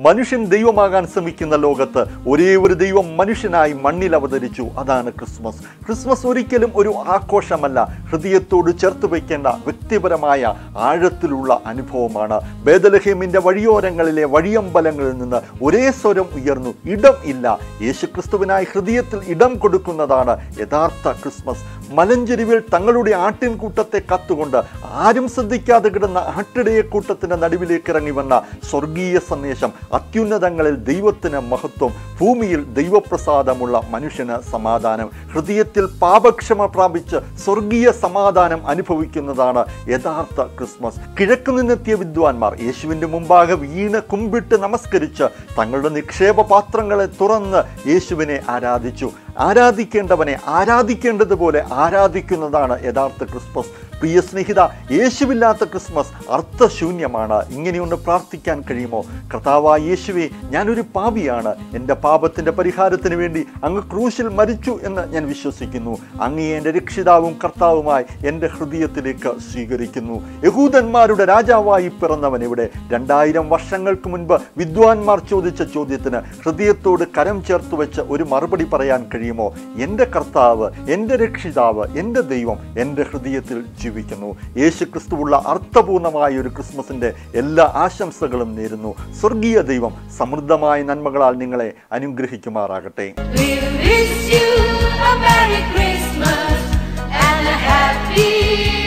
മനുഷ്യൻ ദൈവമാകാൻ ശ്രമിക്കുന്ന ലോകത്ത് ഒരേ ഒരു ദൈവം മനുഷ്യനായി മണ്ണിൽ അവതരിച്ചു അതാണ് ക്രിസ്മസ് ക്രിസ്മസ് ഒരിക്കലും ഒരു ആഘോഷമല്ല ഹൃദയത്തോട് ചേർത്ത് വയ്ക്കേണ്ട വ്യക്തിപരമായ ആഴത്തിലുള്ള അനുഭവമാണ് ബേദലഹേമിന്റെ വഴിയോരങ്ങളിലെ വഴിയമ്പലങ്ങളിൽ നിന്ന് ഒരേ സ്വരം ഉയർന്നു ഇടം ഇല്ല യേശുക്രിസ്തുവിനായി ഹൃദയത്തിൽ ഇടം കൊടുക്കുന്നതാണ് യഥാർത്ഥ ക്രിസ്മസ് മലഞ്ചെരിവിൽ തങ്ങളുടെ ആട്ടിൻകൂട്ടത്തെ കത്തുകൊണ്ട് ആരും ശ്രദ്ധിക്കാതെ കിടന്ന ആട്ടിടയ കൂട്ടത്തിന്റെ നടുവിലേക്ക് ഇറങ്ങി വന്ന സ്വർഗീയ സന്ദേശം അത്യുന്നതങ്ങളിൽ ദൈവത്തിന് മഹത്വം ഭൂമിയിൽ ദൈവപ്രസാദമുള്ള മനുഷ്യന് സമാധാനം ഹൃദയത്തിൽ പാപക്ഷമ പ്രാപിച്ച് സ്വർഗീയ സമാധാനം അനുഭവിക്കുന്നതാണ് യഥാർത്ഥ ക്രിസ്മസ് കിഴക്ക് നിന്നെത്തിയ വിദ്വാൻമാർ യേശുവിൻ്റെ മുമ്പാകെ വീണ് കുമ്പിട്ട് നമസ്കരിച്ച് തങ്ങളുടെ നിക്ഷേപ പാത്രങ്ങളെ തുറന്ന് യേശുവിനെ ആരാധിച്ചു ആരാധിക്കേണ്ടവനെ ആരാധിക്കേണ്ടതുപോലെ ആരാധിക്കുന്നതാണ് യഥാർത്ഥ ക്രിസ്മസ് പ്രിയ സ്നേഹിത യേശുവില്ലാത്ത ക്രിസ്മസ് അർത്ഥശൂന്യമാണ് ഇങ്ങനെയൊന്ന് പ്രാർത്ഥിക്കാൻ കഴിയുമോ കർത്താവായ യേശുവെ ഞാനൊരു പാപിയാണ് എൻ്റെ പാപത്തിൻ്റെ പരിഹാരത്തിന് വേണ്ടി അങ്ങ് ക്രൂശിൽ മരിച്ചു എന്ന് ഞാൻ വിശ്വസിക്കുന്നു അങ്ങേ എൻ്റെ രക്ഷിതാവും കർത്താവുമായി എൻ്റെ ഹൃദയത്തിലേക്ക് സ്വീകരിക്കുന്നു യഹൂദന്മാരുടെ രാജാവായി പിറന്നവൻ ഇവിടെ രണ്ടായിരം വർഷങ്ങൾക്ക് മുൻപ് വിദ്വാൻമാർ ചോദിച്ച ചോദ്യത്തിന് ഹൃദയത്തോട് കരം ചേർത്ത് വെച്ച് ഒരു മറുപടി പറയാൻ കഴിയുമോ എൻ്റെ കർത്താവ് എൻ്റെ രക്ഷിതാവ് എൻ്റെ ദൈവം എൻ്റെ ഹൃദയത്തിൽ ജീവിക്കുന്നു യേശു ക്രിസ്തുവുള്ള അർത്ഥപൂർണമായ ഒരു ക്രിസ്മസിൻ്റെ എല്ലാ ആശംസകളും നേരുന്നു സ്വർഗീയ ദൈവം സമൃദ്ധമായ നന്മകളാൽ നിങ്ങളെ അനുഗ്രഹിക്കുമാറാകട്ടെ We wish you a Merry Christmas and a Happy